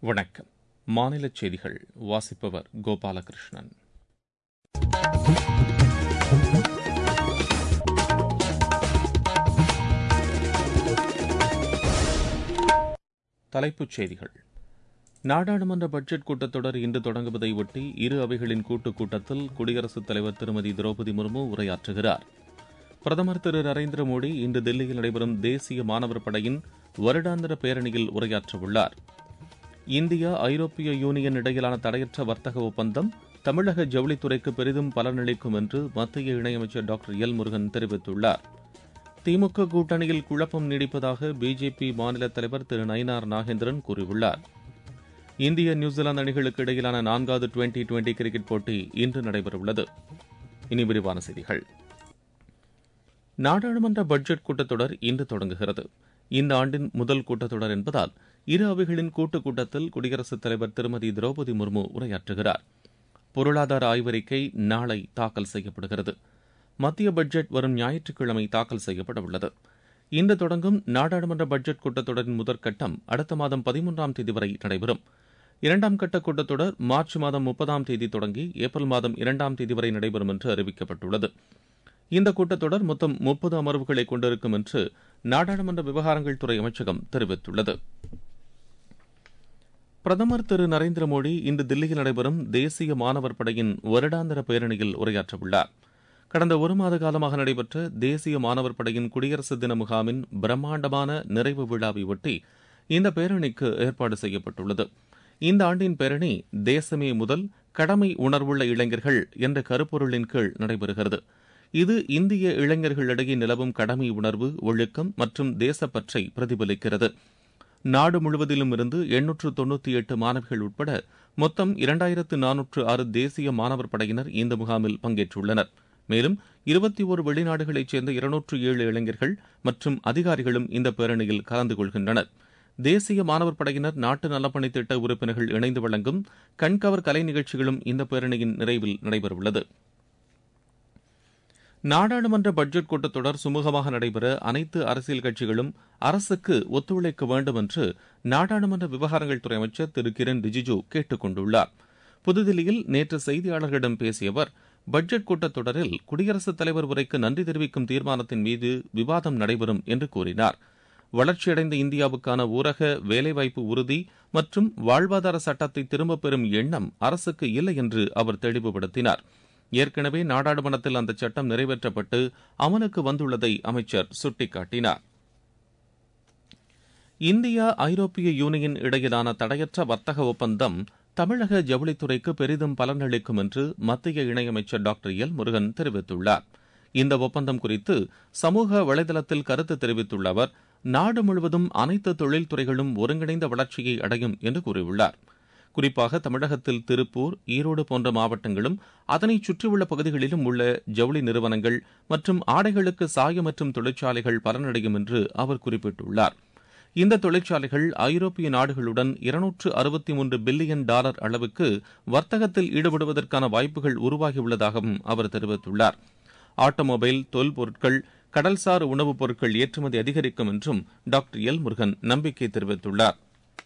வணக்கம் மாநிலச் செய்திகள் வாசிப்பவர் கோபாலகிருஷ்ணன் தலைப்புச் செய்திகள் நாடாளுமன்ற பட்ஜெட் கூட்டத்தொடர் இன்று தொடங்குவதை ஒட்டி இரு அவைகளின் கூட்டுக் கூட்டத்தில் குடியரசுத் தலைவர் திருமதி திரௌபதி முர்மு உரையாற்றுகிறார் பிரதமர் திரு நரேந்திர மோடி இன்று தில்லியில் நடைபெறும் தேசிய மாணவர் படையின் வருடாந்திர பேரணியில் உரையாற்றவுள்ளார் இந்தியா ஐரோப்பிய யூனியன் இடையிலான தடையற்ற வர்த்தக ஒப்பந்தம் தமிழக ஜவுளித்துறைக்கு பெரிதும் பலனளிக்கும் என்று மத்திய இணையமைச்சர் டாக்டர் எல் முருகன் தெரிவித்துள்ளார் திமுக கூட்டணியில் குழப்பம் நீடிப்பதாக பிஜேபி மாநில தலைவர் திரு நயினார் நாகேந்திரன் கூறியுள்ளார் இந்திய நியூசிலாந்து அணிகளுக்கு இடையிலான நான்காவது டுவெண்டி டுவெண்டி கிரிக்கெட் போட்டி இன்று நடைபெறவுள்ளது இனி விரிவான செய்திகள் நாடாளுமன்ற பட்ஜெட் கூட்டத்தொடர் இன்று தொடங்குகிறது இந்த ஆண்டின் முதல் கூட்டத்தொடர் என்பதால் இரு அவைகளின் கூட்டுக் கூட்டத்தில் குடியரசுத் தலைவர் திருமதி திரௌபதி முர்மு உரையாற்றுகிறார் பொருளாதார ஆய்வறிக்கை நாளை தாக்கல் செய்யப்படுகிறது மத்திய பட்ஜெட் வரும் ஞாயிற்றுக்கிழமை தாக்கல் செய்யப்பட உள்ளது இன்று தொடங்கும் நாடாளுமன்ற பட்ஜெட் கூட்டத்தொடரின் முதற்கட்டம் அடுத்த மாதம் பதிமூன்றாம் தேதி வரை நடைபெறும் இரண்டாம் கட்ட கூட்டத்தொடர் மார்ச் மாதம் முப்பதாம் தேதி தொடங்கி ஏப்ரல் மாதம் இரண்டாம் தேதி வரை நடைபெறும் என்று அறிவிக்கப்பட்டுள்ளது இந்த கூட்டத்தொடர் மொத்தம் முப்பது அமர்வுகளை கொண்டிருக்கும் என்று நாடாளுமன்ற விவகாரங்கள் துறை அமைச்சகம் தெரிவித்துள்ளது பிரதமர் திரு நரேந்திர மோடி இன்று தில்லியில் நடைபெறும் தேசிய மாணவர் படையின் வருடாந்திர பேரணியில் உரையாற்றவுள்ளார் கடந்த ஒரு மாத காலமாக நடைபெற்ற தேசிய மாணவர் படையின் குடியரசு தின முகாமின் பிரம்மாண்டமான நிறைவு விழாவை ஒட்டி இந்த பேரணிக்கு ஏற்பாடு செய்யப்பட்டுள்ளது இந்த ஆண்டின் பேரணி தேசமே முதல் கடமை உணர்வுள்ள இளைஞர்கள் என்ற கருப்பொருளின் கீழ் நடைபெறுகிறது இது இந்திய இளைஞர்களிடையே நிலவும் கடமை உணர்வு ஒழுக்கம் மற்றும் தேசப்பற்றை பிரதிபலிக்கிறது நாடு முழுவதிலும் இருந்து எண்ணூற்று தொன்னூற்றி எட்டு மாணவிகள் உட்பட மொத்தம் இரண்டாயிரத்து நானூற்று ஆறு தேசிய மாணவர் படையினர் இந்த முகாமில் பங்கேற்றுள்ளனர் மேலும் இருபத்தி ஒரு வெளிநாடுகளைச் சேர்ந்த இருநூற்று ஏழு இளைஞர்கள் மற்றும் அதிகாரிகளும் இந்த பேரணியில் கலந்து கொள்கின்றனர் தேசிய மாணவர் படையினர் நாட்டு நலப்பணி திட்ட உறுப்பினர்கள் இணைந்து வழங்கும் கண்கவர் கலை நிகழ்ச்சிகளும் இந்த பேரணியின் நிறைவில் நடைபெறவுள்ளது நாடாளுமன்ற பட்ஜெட் கூட்டத்தொடர் சுமூகமாக நடைபெற அனைத்து அரசியல் கட்சிகளும் அரசுக்கு ஒத்துழைக்க வேண்டும் என்று நாடாளுமன்ற விவகாரங்கள் துறை அமைச்சர் திரு கிரண் ரிஜிஜு கேட்டுக் கொண்டுள்ளார் புதுதில்லியில் நேற்று செய்தியாளர்களிடம் பேசிய அவர் பட்ஜெட் கூட்டத்தொடரில் குடியரசுத் தலைவர் உரைக்கு நன்றி தெரிவிக்கும் தீர்மானத்தின் மீது விவாதம் நடைபெறும் என்று கூறினார் வளர்ச்சியடைந்த இந்தியாவுக்கான ஊரக வேலைவாய்ப்பு உறுதி மற்றும் வாழ்வாதார சட்டத்தை திரும்பப் பெறும் எண்ணம் அரசுக்கு இல்லை என்று அவர் தெளிவுபடுத்தினார் ஏற்கனவே நாடாளுமன்றத்தில் அந்த சட்டம் நிறைவேற்றப்பட்டு அமலுக்கு வந்துள்ளதை அமைச்சர் சுட்டிக்காட்டினார் இந்தியா ஐரோப்பிய யூனியன் இடையிலான தடையற்ற வர்த்தக ஒப்பந்தம் தமிழக ஜவுளித்துறைக்கு பெரிதும் பலனளிக்கும் என்று மத்திய இணையமைச்சர் டாக்டர் எல் முருகன் தெரிவித்துள்ளார் இந்த ஒப்பந்தம் குறித்து சமூக வலைதளத்தில் கருத்து தெரிவித்துள்ள அவர் நாடு முழுவதும் அனைத்து தொழில்துறைகளும் ஒருங்கிணைந்த வளர்ச்சியை அடையும் என்று கூறியுள்ளார் குறிப்பாக தமிழகத்தில் திருப்பூர் ஈரோடு போன்ற மாவட்டங்களும் அதனைச் சுற்றியுள்ள பகுதிகளிலும் உள்ள ஜவுளி நிறுவனங்கள் மற்றும் ஆடைகளுக்கு சாயம் மற்றும் தொழிற்சாலைகள் பலனடையும் என்று அவர் குறிப்பிட்டுள்ளார் இந்த தொழிற்சாலைகள் ஐரோப்பிய நாடுகளுடன் இருநூற்று அறுபத்தி மூன்று பில்லியன் டாலர் அளவுக்கு வர்த்தகத்தில் ஈடுபடுவதற்கான வாய்ப்புகள் உருவாகியுள்ளதாகவும் அவர் தெரிவித்துள்ளார் ஆட்டோமொபைல் தொல்பொருட்கள் கடல்சார் உணவுப் பொருட்கள் ஏற்றுமதி அதிகரிக்கும் என்றும் டாக்டர் எல் முருகன் நம்பிக்கை தெரிவித்துள்ளார்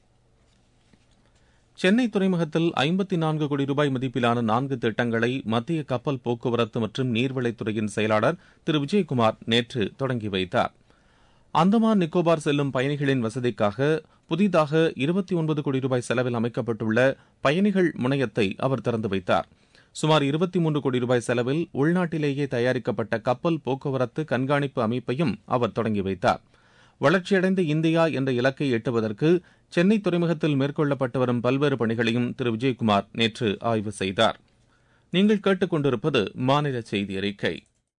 சென்னை துறைமுகத்தில் ஐம்பத்தி நான்கு கோடி ரூபாய் மதிப்பிலான நான்கு திட்டங்களை மத்திய கப்பல் போக்குவரத்து மற்றும் நீர்வளத்துறையின் செயலாளர் திரு விஜயகுமார் நேற்று தொடங்கி வைத்தார் அந்தமான் நிக்கோபார் செல்லும் பயணிகளின் வசதிக்காக புதிதாக இருபத்தி ஒன்பது கோடி ரூபாய் செலவில் அமைக்கப்பட்டுள்ள பயணிகள் முனையத்தை அவர் திறந்து வைத்தார் சுமார் இருபத்தி மூன்று கோடி ரூபாய் செலவில் உள்நாட்டிலேயே தயாரிக்கப்பட்ட கப்பல் போக்குவரத்து கண்காணிப்பு அமைப்பையும் அவர் தொடங்கி வைத்தார் வளர்ச்சியடைந்த இந்தியா என்ற இலக்கை எட்டுவதற்கு சென்னை துறைமுகத்தில் மேற்கொள்ளப்பட்டு வரும் பல்வேறு பணிகளையும் திரு விஜயகுமார் நேற்று ஆய்வு செய்தார் நீங்கள் கேட்டுக்கொண்டிருப்பது மாநில செய்தி அறிக்கை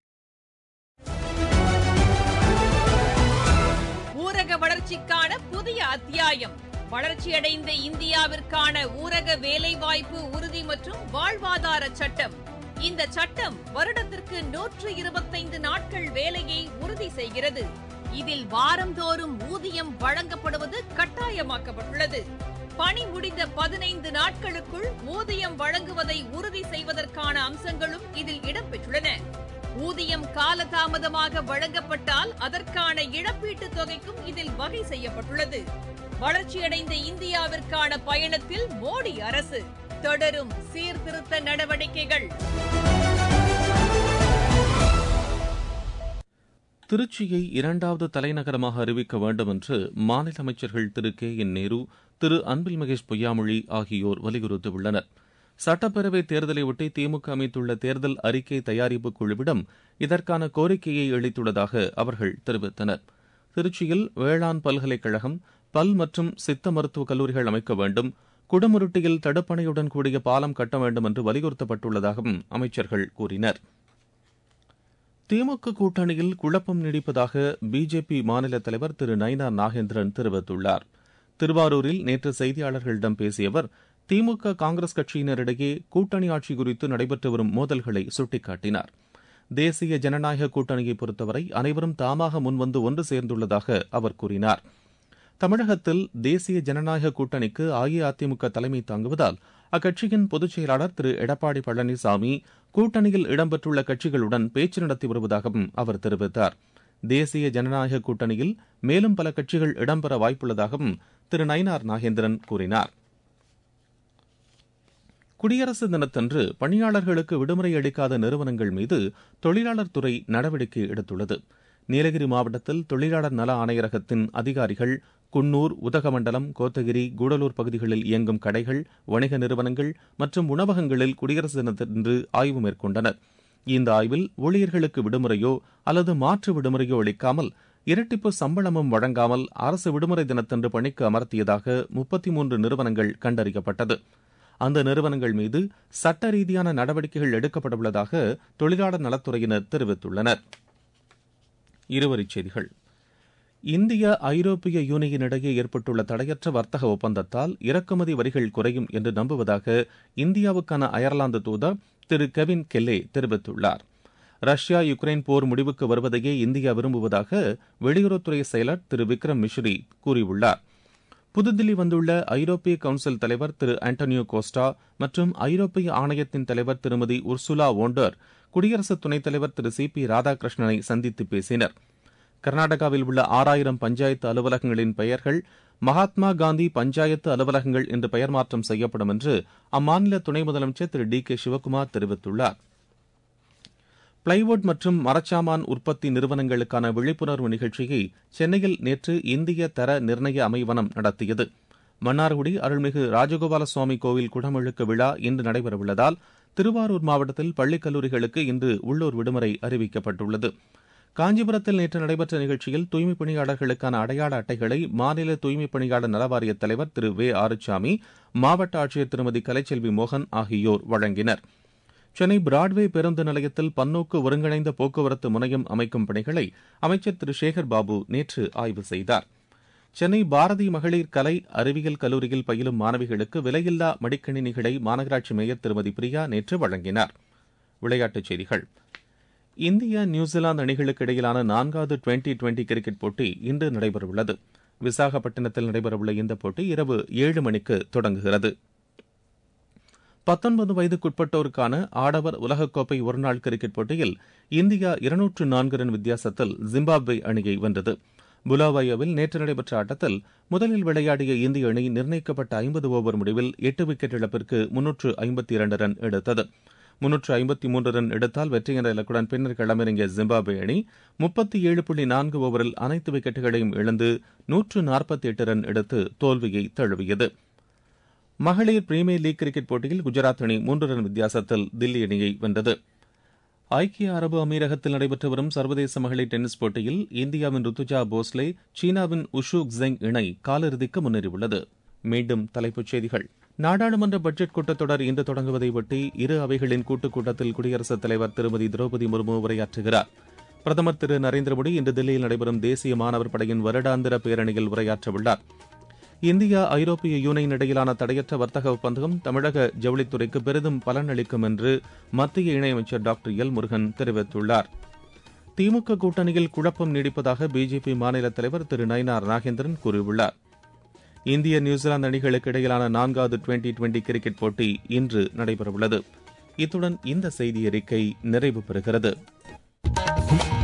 ஊரக வளர்ச்சிக்கான புதிய அத்தியாயம் வளர்ச்சியடைந்த இந்தியாவிற்கான ஊரக வேலைவாய்ப்பு உறுதி மற்றும் வாழ்வாதார சட்டம் இந்த சட்டம் வருடத்திற்கு நூற்று இருபத்தைந்து நாட்கள் வேலையை உறுதி செய்கிறது இதில் வாரந்தோறும் ஊதியம் வழங்கப்படுவது கட்டாயமாக்கப்பட்டுள்ளது பணி முடிந்த பதினைந்து நாட்களுக்குள் ஊதியம் வழங்குவதை உறுதி செய்வதற்கான அம்சங்களும் இதில் இடம்பெற்றுள்ளன ஊதியம் காலதாமதமாக வழங்கப்பட்டால் அதற்கான இழப்பீட்டுத் தொகைக்கும் இதில் வகை செய்யப்பட்டுள்ளது வளர்ச்சியடைந்த இந்தியாவிற்கான பயணத்தில் மோடி அரசு தொடரும் சீர்திருத்த நடவடிக்கைகள் திருச்சியை இரண்டாவது தலைநகரமாக அறிவிக்க வேண்டும் என்று மாநில அமைச்சர்கள் திரு கே என் நேரு திரு அன்பில் மகேஷ் பொய்யாமொழி ஆகியோர் வலியுறுத்தியுள்ளனர் சட்டப்பேரவைத் தேர்தலையொட்டி திமுக அமைத்துள்ள தேர்தல் அறிக்கை தயாரிப்பு குழுவிடம் இதற்கான கோரிக்கையை அளித்துள்ளதாக அவர்கள் தெரிவித்தனர் திருச்சியில் வேளாண் பல்கலைக்கழகம் பல் மற்றும் சித்த மருத்துவக் கல்லூரிகள் அமைக்க வேண்டும் குடமுருட்டியில் தடுப்பணையுடன் கூடிய பாலம் கட்ட வேண்டும் என்று வலியுறுத்தப்பட்டுள்ளதாகவும் அமைச்சர்கள் கூறினர் திமுக கூட்டணியில் குழப்பம் நீடிப்பதாக பிஜேபி மாநில தலைவர் திரு நயினா நாகேந்திரன் தெரிவித்துள்ளார் திருவாரூரில் நேற்று செய்தியாளர்களிடம் பேசிய அவர் திமுக காங்கிரஸ் கட்சியினரிடையே கூட்டணி ஆட்சி குறித்து நடைபெற்று வரும் மோதல்களை சுட்டிக்காட்டினார் தேசிய ஜனநாயக கூட்டணியை பொறுத்தவரை அனைவரும் தாமாக முன்வந்து ஒன்று சேர்ந்துள்ளதாக அவர் கூறினார் தமிழகத்தில் தேசிய ஜனநாயக கூட்டணிக்கு அஇஅதிமுக தலைமை தாங்குவதால் அக்கட்சியின் பொதுச் செயலாளர் திரு எடப்பாடி பழனிசாமி கூட்டணியில் இடம்பெற்றுள்ள கட்சிகளுடன் பேச்சு நடத்தி வருவதாகவும் அவர் தெரிவித்தார் தேசிய ஜனநாயக கூட்டணியில் மேலும் பல கட்சிகள் இடம்பெற வாய்ப்புள்ளதாகவும் திரு நயினார் நாகேந்திரன் கூறினார் குடியரசு தினத்தன்று பணியாளர்களுக்கு விடுமுறை அளிக்காத நிறுவனங்கள் மீது தொழிலாளர் துறை நடவடிக்கை எடுத்துள்ளது நீலகிரி மாவட்டத்தில் தொழிலாளர் நல ஆணையரகத்தின் அதிகாரிகள் குன்னூர் உதகமண்டலம் கோத்தகிரி கூடலூர் பகுதிகளில் இயங்கும் கடைகள் வணிக நிறுவனங்கள் மற்றும் உணவகங்களில் குடியரசு தினத்தன்று ஆய்வு மேற்கொண்டனர் இந்த ஆய்வில் ஊழியர்களுக்கு விடுமுறையோ அல்லது மாற்று விடுமுறையோ அளிக்காமல் இரட்டிப்பு சம்பளமும் வழங்காமல் அரசு விடுமுறை தினத்தன்று பணிக்கு அமர்த்தியதாக முப்பத்தி மூன்று நிறுவனங்கள் கண்டறியப்பட்டது அந்த நிறுவனங்கள் மீது சட்ட ரீதியான நடவடிக்கைகள் எடுக்கப்படவுள்ளதாக தொழிலாளர் நலத்துறையினர் தெரிவித்துள்ளனர் இருவரிச் செய்திகள் இந்திய ஐரோப்பிய யூனியன் இடையே ஏற்பட்டுள்ள தடையற்ற வர்த்தக ஒப்பந்தத்தால் இறக்குமதி வரிகள் குறையும் என்று நம்புவதாக இந்தியாவுக்கான அயர்லாந்து தூதர் திரு கெவின் கெல்லே தெரிவித்துள்ளார் ரஷ்யா யுக்ரைன் போர் முடிவுக்கு வருவதையே இந்தியா விரும்புவதாக வெளியுறவுத்துறை செயலர் திரு விக்ரம் மிஸ்ரி கூறியுள்ளார் புதுதில்லி வந்துள்ள ஐரோப்பிய கவுன்சில் தலைவர் திரு ஆண்டனியோ கோஸ்டா மற்றும் ஐரோப்பிய ஆணையத்தின் தலைவர் திருமதி உர்சுலா வோண்டர் குடியரசு துணைத் தலைவர் திரு சி பி ராதாகிருஷ்ணனை சந்தித்து பேசினர் கர்நாடகாவில் உள்ள ஆறாயிரம் பஞ்சாயத்து அலுவலகங்களின் பெயர்கள் மகாத்மா காந்தி பஞ்சாயத்து அலுவலகங்கள் என்று பெயர் மாற்றம் செய்யப்படும் என்று அம்மாநில துணை முதலமைச்சர் திரு டி கே சிவக்குமார் தெரிவித்துள்ளார் பிளைவுட் மற்றும் மரச்சாமான் உற்பத்தி நிறுவனங்களுக்கான விழிப்புணர்வு நிகழ்ச்சியை சென்னையில் நேற்று இந்திய தர நிர்ணய அமைவனம் நடத்தியது மன்னார்குடி அருள்மிகு ராஜகோபால சுவாமி கோவில் குடமுழுக்கு விழா இன்று நடைபெறவுள்ளதால் திருவாரூர் மாவட்டத்தில் பள்ளிக் கல்லூரிகளுக்கு இன்று உள்ளூர் விடுமுறை அறிவிக்கப்பட்டுள்ளது காஞ்சிபுரத்தில் நேற்று நடைபெற்ற நிகழ்ச்சியில் தூய்மைப் பணியாளர்களுக்கான அடையாள அட்டைகளை மாநில தூய்மைப் பணியாளர் நலவாரிய தலைவர் திரு வே ஆறுசாமி மாவட்ட ஆட்சியர் திருமதி கலைச்செல்வி மோகன் ஆகியோர் வழங்கினர் சென்னை பிராட்வே பேருந்து நிலையத்தில் பன்னோக்கு ஒருங்கிணைந்த போக்குவரத்து முனையம் அமைக்கும் பணிகளை அமைச்சர் திரு சேகர் பாபு நேற்று ஆய்வு செய்தார் சென்னை பாரதி மகளிர் கலை அறிவியல் கல்லூரியில் பயிலும் மாணவிகளுக்கு விலையில்லா மடிக்கணினிகளை மாநகராட்சி மேயர் திருமதி பிரியா நேற்று வழங்கினார் விளையாட்டுச் செய்திகள் இந்தியா நியூசிலாந்து அணிகளுக்கு இடையிலான நான்காவது டுவெண்டி டுவெண்டி கிரிக்கெட் போட்டி இன்று நடைபெறவுள்ளது விசாகப்பட்டினத்தில் நடைபெறவுள்ள இந்த போட்டி இரவு ஏழு மணிக்கு தொடங்குகிறது பத்தொன்பது வயதுக்குட்பட்டோருக்கான ஆடவர் உலகக்கோப்பை ஒருநாள் கிரிக்கெட் போட்டியில் இந்தியா இருநூற்று நான்கு ரன் வித்தியாசத்தில் ஜிம்பாப்வே அணியை வென்றது புலாவாயாவில் நேற்று நடைபெற்ற ஆட்டத்தில் முதலில் விளையாடிய இந்திய அணி நிர்ணயிக்கப்பட்ட ஐம்பது ஓவர் முடிவில் எட்டு விக்கெட் இழப்பிற்கு முன்னூற்று ஐம்பத்தி இரண்டு ரன் எடுத்தது முன்னூற்று ஐம்பத்தி மூன்று ரன் எடுத்தால் வெற்றி என்ற இலக்குடன் பின்னர் களமிறங்கிய ஜிம்பாப்வே அணி முப்பத்தி ஏழு புள்ளி நான்கு ஓவரில் அனைத்து விக்கெட்டுகளையும் இழந்து நூற்று நாற்பத்தி எட்டு ரன் எடுத்து தோல்வியை தழுவியது மகளிர் பிரீமியர் லீக் கிரிக்கெட் போட்டியில் குஜராத் அணி மூன்று ரன் வித்தியாசத்தில் தில்லி அணியை வென்றது ஐக்கிய அரபு அமீரகத்தில் நடைபெற்று வரும் சர்வதேச மகளிர் டென்னிஸ் போட்டியில் இந்தியாவின் ருத்துஜா போஸ்லே சீனாவின் உஷு ஜெங் இணை காலிறுதிக்கு முன்னேறியுள்ளது மீண்டும் தலைப்புச் செய்திகள் நாடாளுமன்ற பட்ஜெட் கூட்டத்தொடர் இன்று தொடங்குவதை ஒட்டி இரு அவைகளின் கூட்டுக் கூட்டத்தில் குடியரசுத் தலைவர் திருமதி திரௌபதி முர்மு உரையாற்றுகிறார் பிரதமர் திரு நரேந்திர மோடி இன்று தில்லியில் நடைபெறும் தேசிய மாணவர் படையின் வருடாந்திர பேரணியில் உரையாற்றவுள்ளார் இந்தியா ஐரோப்பிய யூனியன் இடையிலான தடையற்ற வர்த்தக ஒப்பந்தம் தமிழக ஜவுளித்துறைக்கு பெரிதும் பலனளிக்கும் என்று மத்திய இணையமைச்சர் டாக்டர் எல் முருகன் தெரிவித்துள்ளார் திமுக கூட்டணியில் குழப்பம் நீடிப்பதாக பிஜேபி மாநில தலைவர் திரு நயினார் நாகேந்திரன் கூறியுள்ளார் இந்திய நியூசிலாந்து அணிகளுக்கு இடையிலான நான்காவது டுவெண்டி டுவெண்டி கிரிக்கெட் போட்டி இன்று நடைபெறவுள்ளது இத்துடன் இந்த செய்தி அறிக்கை நிறைவு பெறுகிறது